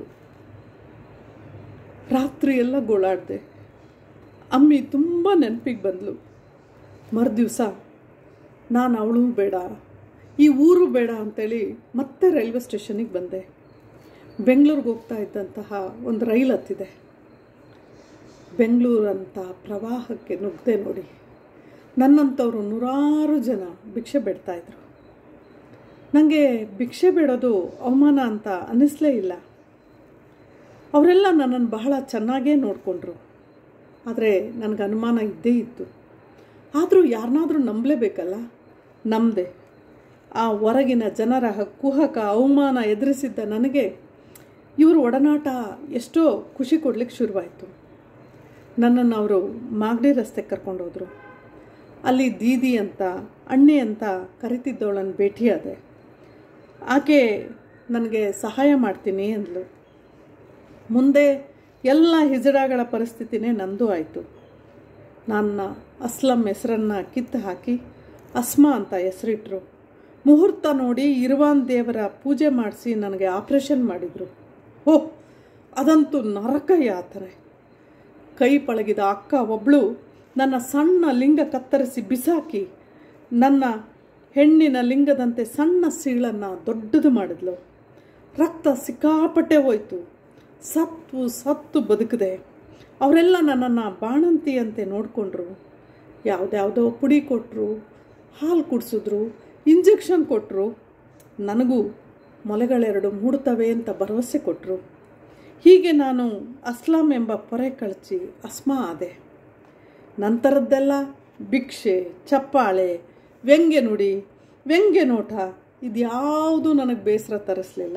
ರಾತ್ರಿ ಎಲ್ಲ ಗೋಳಾಡಿದೆ ಅಮ್ಮಿ ತುಂಬ ನೆನಪಿಗೆ ಬಂದಳು ಮರುದಿವಸ ನಾನು ಅವಳು ಬೇಡ ಈ ಊರು ಬೇಡ ಅಂತೇಳಿ ಮತ್ತೆ ರೈಲ್ವೆ ಸ್ಟೇಷನಿಗೆ ಬಂದೆ ಬೆಂಗಳೂರಿಗೆ ಹೋಗ್ತಾ ಇದ್ದಂತಹ ಒಂದು ರೈಲ್ ಹತ್ತಿದೆ ಬೆಂಗಳೂರಂಥ ಪ್ರವಾಹಕ್ಕೆ ನುಗ್ಗದೆ ನೋಡಿ ನನ್ನಂಥವ್ರು ನೂರಾರು ಜನ ಭಿಕ್ಷೆ ಬೇಡ್ತಾಯಿದ್ರು ನನಗೆ ಭಿಕ್ಷೆ ಬೇಡೋದು ಅವಮಾನ ಅಂತ ಅನ್ನಿಸ್ಲೇ ಇಲ್ಲ ಅವರೆಲ್ಲ ನನ್ನನ್ನು ಬಹಳ ಚೆನ್ನಾಗೇ ನೋಡಿಕೊಂಡ್ರು ಆದರೆ ನನಗೆ ಅನುಮಾನ ಇದ್ದೇ ಇತ್ತು ಆದರೂ ಯಾರನ್ನಾದರೂ ನಂಬಲೇಬೇಕಲ್ಲ ನಂಬದೆ ಆ ಹೊರಗಿನ ಜನರ ಕುಹಕ ಅವಮಾನ ಎದುರಿಸಿದ್ದ ನನಗೆ ಇವರು ಒಡನಾಟ ಎಷ್ಟೋ ಖುಷಿ ಕೊಡ್ಲಿಕ್ಕೆ ಶುರುವಾಯಿತು ನನ್ನನ್ನು ಅವರು ಮಾಗಡಿ ರಸ್ತೆಗೆ ಕರ್ಕೊಂಡೋದ್ರು ಅಲ್ಲಿ ದೀದಿ ಅಂತ ಅಣ್ಣೆ ಅಂತ ಕರಿತಿದ್ದವಳನ್ನು ಭೇಟಿಯಾದೆ ಆಕೆ ನನಗೆ ಸಹಾಯ ಮಾಡ್ತೀನಿ ಅಂದ್ಲು ಮುಂದೆ ಎಲ್ಲ ಹಿಜಡಾಗಳ ಪರಿಸ್ಥಿತಿನೇ ನಂದು ಆಯಿತು ನನ್ನ ಅಸ್ಲಂ ಹೆಸರನ್ನು ಕಿತ್ತು ಹಾಕಿ ಅಸ್ಮಾ ಅಂತ ಹೆಸರಿಟ್ರು ಮುಹೂರ್ತ ನೋಡಿ ಇರುವಾನ್ ದೇವರ ಪೂಜೆ ಮಾಡಿಸಿ ನನಗೆ ಆಪ್ರೇಷನ್ ಮಾಡಿದರು ಓ ಅದಂತೂ ನರಕ ಯಾತನೆ ಕೈ ಪಳಗಿದ ಅಕ್ಕ ಒಬ್ಬಳು ನನ್ನ ಸಣ್ಣ ಲಿಂಗ ಕತ್ತರಿಸಿ ಬಿಸಾಕಿ ನನ್ನ ಹೆಣ್ಣಿನ ಲಿಂಗದಂತೆ ಸಣ್ಣ ಸೀಳನ್ನು ದೊಡ್ಡದು ಮಾಡಿದ್ಲು ರಕ್ತ ಸಿಕ್ಕಾಪಟ್ಟೆ ಹೋಯಿತು ಸತ್ತು ಸತ್ತು ಬದುಕಿದೆ ಅವರೆಲ್ಲ ನನ್ನನ್ನು ಬಾಣಂತಿಯಂತೆ ನೋಡಿಕೊಂಡ್ರು ಯಾವುದ್ಯಾವುದೋ ಪುಡಿ ಕೊಟ್ಟರು ಹಾಲು ಕುಡಿಸಿದ್ರು ಇಂಜೆಕ್ಷನ್ ಕೊಟ್ಟರು ನನಗೂ ಮೊಲೆಗಳೆರಡು ಮೂಡ್ತವೆ ಅಂತ ಭರವಸೆ ಕೊಟ್ಟರು ಹೀಗೆ ನಾನು ಅಸ್ಲಾಂ ಎಂಬ ಪೊರೆ ಕಳಚಿ ಅಸ್ಮಾ ಆದೆ ನಂತರದ್ದೆಲ್ಲ ಭಿಕ್ಷೆ ಚಪ್ಪಾಳೆ ವ್ಯಂಗ್ಯ ನುಡಿ ವ್ಯಂಗ್ಯ ನೋಟ ಇದ್ಯಾವುದೂ ನನಗೆ ಬೇಸರ ತರಿಸಲಿಲ್ಲ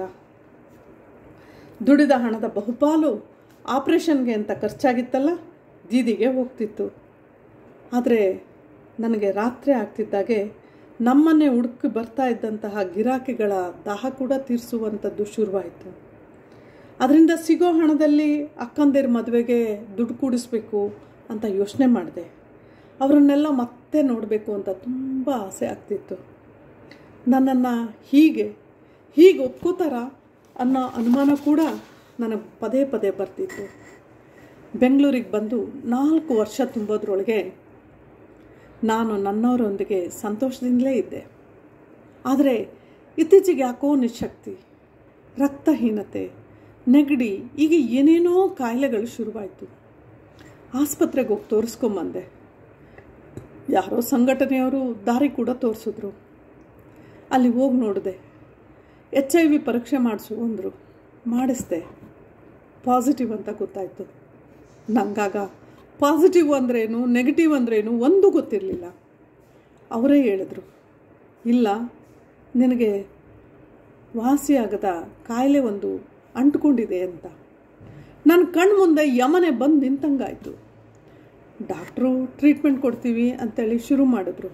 ದುಡಿದ ಹಣದ ಬಹುಪಾಲು ಆಪ್ರೇಷನ್ಗೆ ಅಂತ ಖರ್ಚಾಗಿತ್ತಲ್ಲ ದೀದಿಗೆ ಹೋಗ್ತಿತ್ತು ಆದರೆ ನನಗೆ ರಾತ್ರಿ ಆಗ್ತಿದ್ದಾಗೆ ನಮ್ಮನ್ನೇ ಹುಡುಕಿ ಬರ್ತಾ ಇದ್ದಂತಹ ಗಿರಾಕಿಗಳ ದಾಹ ಕೂಡ ತೀರಿಸುವಂಥದ್ದು ಶುರುವಾಯಿತು ಅದರಿಂದ ಸಿಗೋ ಹಣದಲ್ಲಿ ಅಕ್ಕಂದಿರ ಮದುವೆಗೆ ದುಡ್ಡು ಕೂಡಿಸ್ಬೇಕು ಅಂತ ಯೋಚನೆ ಮಾಡಿದೆ ಅವರನ್ನೆಲ್ಲ ಮತ್ತೆ ನೋಡಬೇಕು ಅಂತ ತುಂಬ ಆಸೆ ಆಗ್ತಿತ್ತು ನನ್ನನ್ನು ಹೀಗೆ ಹೀಗೆ ಒಪ್ಕೋತಾರ ಅನ್ನೋ ಅನುಮಾನ ಕೂಡ ನನಗೆ ಪದೇ ಪದೇ ಬರ್ತಿತ್ತು ಬೆಂಗಳೂರಿಗೆ ಬಂದು ನಾಲ್ಕು ವರ್ಷ ತುಂಬೋದ್ರೊಳಗೆ ನಾನು ನನ್ನವರೊಂದಿಗೆ ಸಂತೋಷದಿಂದಲೇ ಇದ್ದೆ ಆದರೆ ಇತ್ತೀಚೆಗೆ ಯಾಕೋ ನಿಶಕ್ತಿ ರಕ್ತಹೀನತೆ ನೆಗಡಿ ಈಗ ಏನೇನೋ ಕಾಯಿಲೆಗಳು ಶುರುವಾಯಿತು ಆಸ್ಪತ್ರೆಗೆ ಹೋಗಿ ತೋರಿಸ್ಕೊಂಬಂದೆ ಯಾರೋ ಸಂಘಟನೆಯವರು ದಾರಿ ಕೂಡ ತೋರಿಸಿದ್ರು ಅಲ್ಲಿ ಹೋಗಿ ನೋಡಿದೆ ಎಚ್ ಐ ವಿ ಪರೀಕ್ಷೆ ಮಾಡಿಸು ಅಂದರು ಮಾಡಿಸ್ದೆ ಪಾಸಿಟಿವ್ ಅಂತ ಗೊತ್ತಾಯಿತು ನಂಗಾಗ ಪಾಸಿಟಿವ್ ಅಂದ್ರೇನು ನೆಗೆಟಿವ್ ಅಂದ್ರೇನು ಒಂದು ಗೊತ್ತಿರಲಿಲ್ಲ ಅವರೇ ಹೇಳಿದ್ರು ಇಲ್ಲ ನಿನಗೆ ವಾಸಿಯಾಗದ ಕಾಯಿಲೆ ಒಂದು ಅಂಟ್ಕೊಂಡಿದೆ ಅಂತ ನನ್ನ ಕಣ್ಣು ಮುಂದೆ ಯಮನೆ ಬಂದು ನಿಂತಂಗಾಯಿತು ಡಾಕ್ಟ್ರು ಟ್ರೀಟ್ಮೆಂಟ್ ಕೊಡ್ತೀವಿ ಅಂತೇಳಿ ಶುರು ಮಾಡಿದ್ರು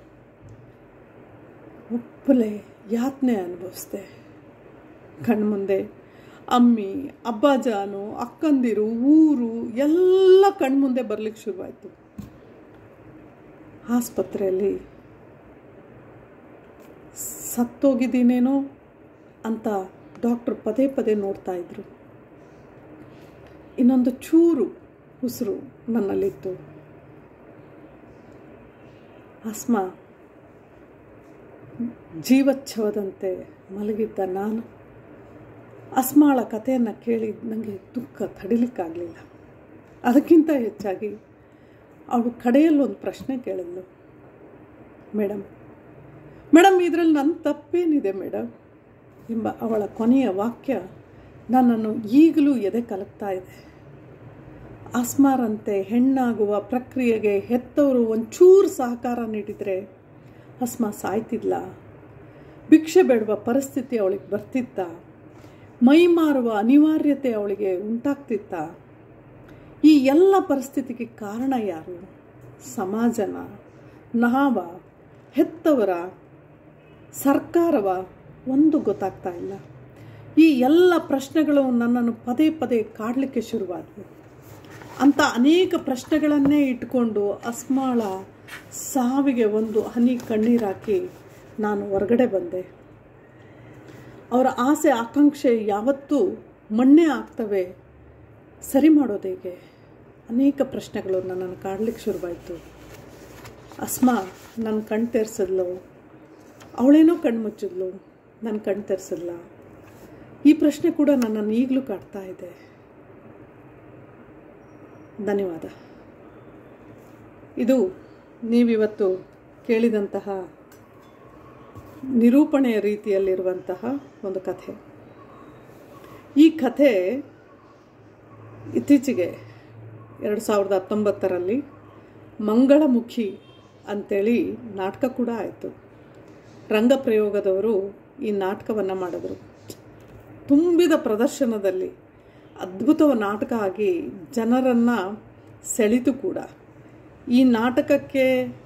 ಒಪ್ಪಲೆ ಯಾತನೆ ಅನುಭವಿಸ್ದೆ ಕಣ್ಮುಂದೆ ಅಮ್ಮಿ ಅಬ್ಬಾಜಾನು ಅಕ್ಕಂದಿರು ಊರು ಎಲ್ಲ ಕಣ್ಮುಂದೆ ಬರ್ಲಿಕ್ಕೆ ಶುರುವಾಯಿತು ಆಸ್ಪತ್ರೆಯಲ್ಲಿ ಸತ್ತೋಗಿದ್ದೀನೇನೋ ಅಂತ ಡಾಕ್ಟ್ರು ಪದೇ ಪದೇ ನೋಡ್ತಾ ಇದ್ರು ಇನ್ನೊಂದು ಚೂರು ಉಸಿರು ನನ್ನಲ್ಲಿತ್ತು ಅಸ್ಮಾ ಜೀವಚ್ಛವದಂತೆ ಮಲಗಿದ್ದ ನಾನು ಅಸ್ಮಾಳ ಕಥೆಯನ್ನು ಕೇಳಿ ನನಗೆ ದುಃಖ ತಡಿಲಿಕ್ಕಾಗಲಿಲ್ಲ ಅದಕ್ಕಿಂತ ಹೆಚ್ಚಾಗಿ ಅವಳು ಕಡೆಯಲ್ಲೊಂದು ಪ್ರಶ್ನೆ ಕೇಳಿದ್ಲು ಮೇಡಮ್ ಮೇಡಮ್ ಇದರಲ್ಲಿ ನನ್ನ ತಪ್ಪೇನಿದೆ ಮೇಡಮ್ ಎಂಬ ಅವಳ ಕೊನೆಯ ವಾಕ್ಯ ನನ್ನನ್ನು ಈಗಲೂ ಎದೆ ಕಲಕ್ತಾ ಇದೆ ಅಸ್ಮಾರಂತೆ ಹೆಣ್ಣಾಗುವ ಪ್ರಕ್ರಿಯೆಗೆ ಹೆತ್ತವರು ಒಂಚೂರು ಸಹಕಾರ ನೀಡಿದರೆ ಅಸ್ಮಾ ಸಾಯ್ತಿದ್ಲ ಭಿಕ್ಷೆ ಬೇಡುವ ಪರಿಸ್ಥಿತಿ ಅವಳಿಗೆ ಬರ್ತಿತ್ತ ಮೈ ಮಾರುವ ಅನಿವಾರ್ಯತೆ ಅವಳಿಗೆ ಉಂಟಾಗ್ತಿತ್ತ ಈ ಎಲ್ಲ ಪರಿಸ್ಥಿತಿಗೆ ಕಾರಣ ಯಾರು ಸಮಾಜನ ನಾವ ಹೆತ್ತವರ ಸರ್ಕಾರವ ಒಂದು ಗೊತ್ತಾಗ್ತಾ ಇಲ್ಲ ಈ ಎಲ್ಲ ಪ್ರಶ್ನೆಗಳು ನನ್ನನ್ನು ಪದೇ ಪದೇ ಕಾಡಲಿಕ್ಕೆ ಶುರುವಾದವು ಅಂಥ ಅನೇಕ ಪ್ರಶ್ನೆಗಳನ್ನೇ ಇಟ್ಕೊಂಡು ಅಸ್ಮಾಳ ಸಾವಿಗೆ ಒಂದು ಹನಿ ಕಣ್ಣೀರಾಕಿ ನಾನು ಹೊರಗಡೆ ಬಂದೆ ಅವರ ಆಸೆ ಆಕಾಂಕ್ಷೆ ಯಾವತ್ತೂ ಮಣ್ಣೆ ಆಗ್ತವೆ ಸರಿ ಮಾಡೋದು ಹೇಗೆ ಅನೇಕ ಪ್ರಶ್ನೆಗಳು ನನ್ನನ್ನು ಕಾಡ್ಲಿಕ್ಕೆ ಶುರುವಾಯಿತು ಅಸ್ಮಾ ನನ್ನ ಕಣ್ ತೆರೆಸಿದ್ಲು ಅವಳೇನೋ ಕಣ್ಣು ಮುಚ್ಚಿದ್ಲು ನನ್ನ ಕಣ್ ತೆರೆಸಿದ್ಲ ಈ ಪ್ರಶ್ನೆ ಕೂಡ ನನ್ನನ್ನು ಈಗಲೂ ಕಾಡ್ತಾ ಇದೆ ಧನ್ಯವಾದ ಇದು ನೀವಿವತ್ತು ಕೇಳಿದಂತಹ ನಿರೂಪಣೆಯ ರೀತಿಯಲ್ಲಿರುವಂತಹ ಒಂದು ಕಥೆ ಈ ಕಥೆ ಇತ್ತೀಚೆಗೆ ಎರಡು ಸಾವಿರದ ಹತ್ತೊಂಬತ್ತರಲ್ಲಿ ಮಂಗಳಮುಖಿ ಅಂಥೇಳಿ ನಾಟಕ ಕೂಡ ಆಯಿತು ರಂಗಪ್ರಯೋಗದವರು ಈ ನಾಟಕವನ್ನು ಮಾಡಿದ್ರು ತುಂಬಿದ ಪ್ರದರ್ಶನದಲ್ಲಿ ಅದ್ಭುತ ನಾಟಕ ಆಗಿ ಜನರನ್ನು ಸೆಳೆತು ಕೂಡ ಈ ನಾಟಕಕ್ಕೆ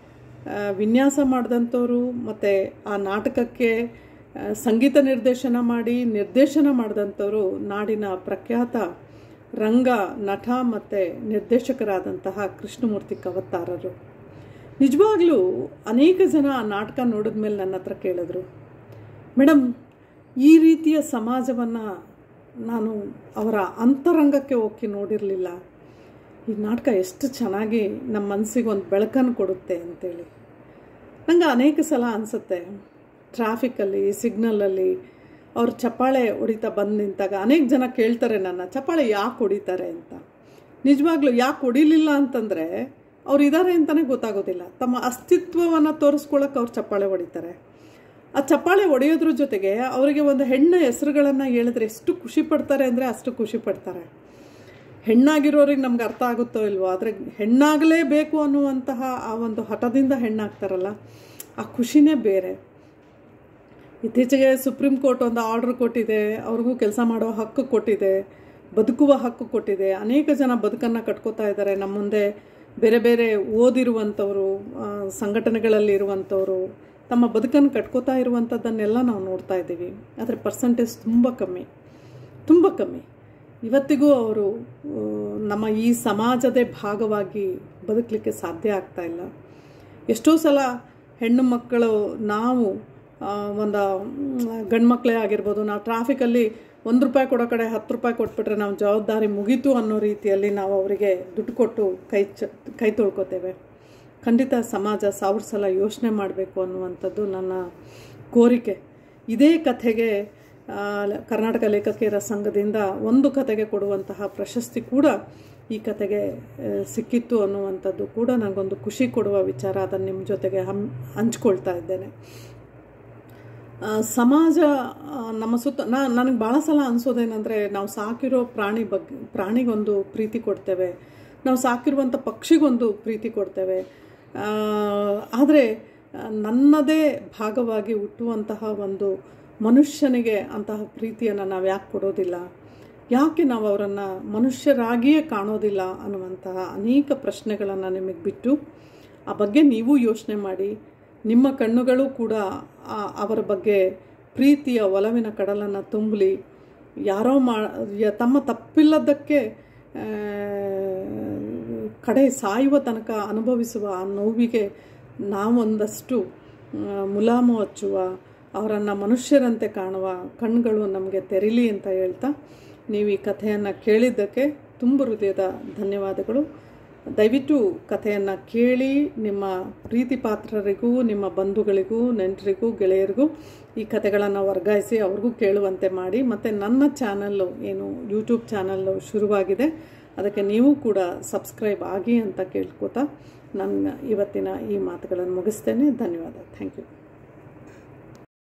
ವಿನ್ಯಾಸ ಮಾಡಿದಂಥವ್ರು ಮತ್ತು ಆ ನಾಟಕಕ್ಕೆ ಸಂಗೀತ ನಿರ್ದೇಶನ ಮಾಡಿ ನಿರ್ದೇಶನ ಮಾಡಿದಂಥವರು ನಾಡಿನ ಪ್ರಖ್ಯಾತ ರಂಗ ನಟ ಮತ್ತು ನಿರ್ದೇಶಕರಾದಂತಹ ಕೃಷ್ಣಮೂರ್ತಿ ಕವತ್ತಾರರು ನಿಜವಾಗ್ಲೂ ಅನೇಕ ಜನ ಆ ನಾಟಕ ನೋಡಿದ ಮೇಲೆ ನನ್ನ ಹತ್ರ ಕೇಳಿದ್ರು ಮೇಡಮ್ ಈ ರೀತಿಯ ಸಮಾಜವನ್ನು ನಾನು ಅವರ ಅಂತರಂಗಕ್ಕೆ ಹೋಗಿ ನೋಡಿರಲಿಲ್ಲ ಈ ನಾಟಕ ಎಷ್ಟು ಚೆನ್ನಾಗಿ ನಮ್ಮ ಮನಸ್ಸಿಗೆ ಒಂದು ಬೆಳಕನ್ನು ಕೊಡುತ್ತೆ ಅಂತೇಳಿ ನಂಗೆ ಅನೇಕ ಸಲ ಅನಿಸುತ್ತೆ ಟ್ರಾಫಿಕಲ್ಲಿ ಸಿಗ್ನಲಲ್ಲಿ ಅವ್ರು ಚಪ್ಪಾಳೆ ಹೊಡಿತಾ ಬಂದು ನಿಂತಾಗ ಅನೇಕ ಜನ ಕೇಳ್ತಾರೆ ನನ್ನ ಚಪ್ಪಾಳೆ ಯಾಕೆ ಹೊಡಿತಾರೆ ಅಂತ ನಿಜವಾಗ್ಲೂ ಯಾಕೆ ಹೊಡಿಲಿಲ್ಲ ಅಂತಂದರೆ ಅವ್ರು ಇದ್ದಾರೆ ಅಂತಲೇ ಗೊತ್ತಾಗೋದಿಲ್ಲ ತಮ್ಮ ಅಸ್ತಿತ್ವವನ್ನು ತೋರಿಸ್ಕೊಳ್ಳೋಕೆ ಅವ್ರು ಚಪ್ಪಾಳೆ ಹೊಡಿತಾರೆ ಆ ಚಪ್ಪಾಳೆ ಹೊಡೆಯೋದ್ರ ಜೊತೆಗೆ ಅವರಿಗೆ ಒಂದು ಹೆಣ್ಣ ಹೆಸರುಗಳನ್ನು ಹೇಳಿದ್ರೆ ಎಷ್ಟು ಖುಷಿ ಪಡ್ತಾರೆ ಅಂದರೆ ಅಷ್ಟು ಖುಷಿ ಪಡ್ತಾರೆ ಹೆಣ್ಣಾಗಿರೋರಿಗೆ ನಮ್ಗೆ ಅರ್ಥ ಆಗುತ್ತೋ ಇಲ್ವೋ ಆದರೆ ಹೆಣ್ಣಾಗಲೇಬೇಕು ಅನ್ನುವಂತಹ ಆ ಒಂದು ಹಠದಿಂದ ಹೆಣ್ಣಾಗ್ತಾರಲ್ಲ ಆ ಖುಷಿನೇ ಬೇರೆ ಇತ್ತೀಚೆಗೆ ಸುಪ್ರೀಂ ಕೋರ್ಟ್ ಒಂದು ಆರ್ಡ್ರ್ ಕೊಟ್ಟಿದೆ ಅವ್ರಿಗೂ ಕೆಲಸ ಮಾಡೋ ಹಕ್ಕು ಕೊಟ್ಟಿದೆ ಬದುಕುವ ಹಕ್ಕು ಕೊಟ್ಟಿದೆ ಅನೇಕ ಜನ ಬದುಕನ್ನು ಕಟ್ಕೋತಾ ಇದ್ದಾರೆ ನಮ್ಮ ಮುಂದೆ ಬೇರೆ ಬೇರೆ ಓದಿರುವಂಥವರು ಸಂಘಟನೆಗಳಲ್ಲಿ ಇರುವಂಥವರು ತಮ್ಮ ಬದುಕನ್ನು ಕಟ್ಕೋತಾ ಇರುವಂಥದ್ದನ್ನೆಲ್ಲ ನಾವು ನೋಡ್ತಾ ಇದ್ದೀವಿ ಆದರೆ ಪರ್ಸಂಟೇಜ್ ತುಂಬ ಕಮ್ಮಿ ತುಂಬ ಕಮ್ಮಿ ಇವತ್ತಿಗೂ ಅವರು ನಮ್ಮ ಈ ಸಮಾಜದ ಭಾಗವಾಗಿ ಬದುಕಲಿಕ್ಕೆ ಸಾಧ್ಯ ಆಗ್ತಾ ಇಲ್ಲ ಎಷ್ಟೋ ಸಲ ಹೆಣ್ಣು ಮಕ್ಕಳು ನಾವು ಒಂದು ಗಂಡು ಮಕ್ಕಳೇ ಆಗಿರ್ಬೋದು ನಾವು ಟ್ರಾಫಿಕಲ್ಲಿ ಒಂದು ರೂಪಾಯಿ ಕೊಡೋ ಕಡೆ ಹತ್ತು ರೂಪಾಯಿ ಕೊಟ್ಬಿಟ್ರೆ ನಾವು ಜವಾಬ್ದಾರಿ ಮುಗೀತು ಅನ್ನೋ ರೀತಿಯಲ್ಲಿ ನಾವು ಅವರಿಗೆ ದುಡ್ಡು ಕೊಟ್ಟು ಕೈ ಚ ಕೈ ತೊಳ್ಕೊತೇವೆ ಖಂಡಿತ ಸಮಾಜ ಸಾವಿರ ಸಲ ಯೋಚನೆ ಮಾಡಬೇಕು ಅನ್ನುವಂಥದ್ದು ನನ್ನ ಕೋರಿಕೆ ಇದೇ ಕಥೆಗೆ ಕರ್ನಾಟಕ ಲೇಖಕಿಯರ ಸಂಘದಿಂದ ಒಂದು ಕತೆಗೆ ಕೊಡುವಂತಹ ಪ್ರಶಸ್ತಿ ಕೂಡ ಈ ಕತೆಗೆ ಸಿಕ್ಕಿತ್ತು ಅನ್ನುವಂಥದ್ದು ಕೂಡ ನನಗೊಂದು ಖುಷಿ ಕೊಡುವ ವಿಚಾರ ಅದನ್ನು ನಿಮ್ಮ ಜೊತೆಗೆ ಹಮ್ ಹಂಚ್ಕೊಳ್ತಾ ಇದ್ದೇನೆ ಸಮಾಜ ನಮ್ಮ ಸುತ್ತ ನಾ ನನಗೆ ಭಾಳ ಸಲ ಅನಿಸೋದೇನೆಂದರೆ ನಾವು ಸಾಕಿರೋ ಪ್ರಾಣಿ ಬಗ್ಗೆ ಪ್ರಾಣಿಗೊಂದು ಪ್ರೀತಿ ಕೊಡ್ತೇವೆ ನಾವು ಸಾಕಿರುವಂಥ ಪಕ್ಷಿಗೊಂದು ಪ್ರೀತಿ ಕೊಡ್ತೇವೆ ಆದರೆ ನನ್ನದೇ ಭಾಗವಾಗಿ ಹುಟ್ಟುವಂತಹ ಒಂದು ಮನುಷ್ಯನಿಗೆ ಅಂತಹ ಪ್ರೀತಿಯನ್ನು ನಾವು ಯಾಕೆ ಕೊಡೋದಿಲ್ಲ ಯಾಕೆ ನಾವು ಅವರನ್ನು ಮನುಷ್ಯರಾಗಿಯೇ ಕಾಣೋದಿಲ್ಲ ಅನ್ನುವಂತಹ ಅನೇಕ ಪ್ರಶ್ನೆಗಳನ್ನು ನಿಮಗೆ ಬಿಟ್ಟು ಆ ಬಗ್ಗೆ ನೀವು ಯೋಚನೆ ಮಾಡಿ ನಿಮ್ಮ ಕಣ್ಣುಗಳು ಕೂಡ ಅವರ ಬಗ್ಗೆ ಪ್ರೀತಿಯ ಒಲವಿನ ಕಡಲನ್ನು ತುಂಬಲಿ ಯಾರೋ ಮಾ ತಮ್ಮ ತಪ್ಪಿಲ್ಲದಕ್ಕೆ ಕಡೆ ಸಾಯುವ ತನಕ ಅನುಭವಿಸುವ ಆ ನೋವಿಗೆ ನಾವೊಂದಷ್ಟು ಮುಲಾಮು ಹಚ್ಚುವ ಅವರನ್ನು ಮನುಷ್ಯರಂತೆ ಕಾಣುವ ಕಣ್ಗಳು ನಮಗೆ ತೆರೀಲಿ ಅಂತ ಹೇಳ್ತಾ ನೀವು ಈ ಕಥೆಯನ್ನು ಕೇಳಿದ್ದಕ್ಕೆ ತುಂಬ ಹೃದಯದ ಧನ್ಯವಾದಗಳು ದಯವಿಟ್ಟು ಕಥೆಯನ್ನು ಕೇಳಿ ನಿಮ್ಮ ಪ್ರೀತಿ ಪಾತ್ರರಿಗೂ ನಿಮ್ಮ ಬಂಧುಗಳಿಗೂ ನೆಂಟರಿಗೂ ಗೆಳೆಯರಿಗೂ ಈ ಕಥೆಗಳನ್ನು ವರ್ಗಾಯಿಸಿ ಅವ್ರಿಗೂ ಕೇಳುವಂತೆ ಮಾಡಿ ಮತ್ತು ನನ್ನ ಚಾನಲ್ಲು ಏನು ಯೂಟ್ಯೂಬ್ ಚಾನಲ್ಲು ಶುರುವಾಗಿದೆ ಅದಕ್ಕೆ ನೀವು ಕೂಡ ಸಬ್ಸ್ಕ್ರೈಬ್ ಆಗಿ ಅಂತ ಕೇಳ್ಕೊತಾ ನನ್ನ ಇವತ್ತಿನ ಈ ಮಾತುಗಳನ್ನು ಮುಗಿಸ್ತೇನೆ ಧನ್ಯವಾದ ಥ್ಯಾಂಕ್ ಯು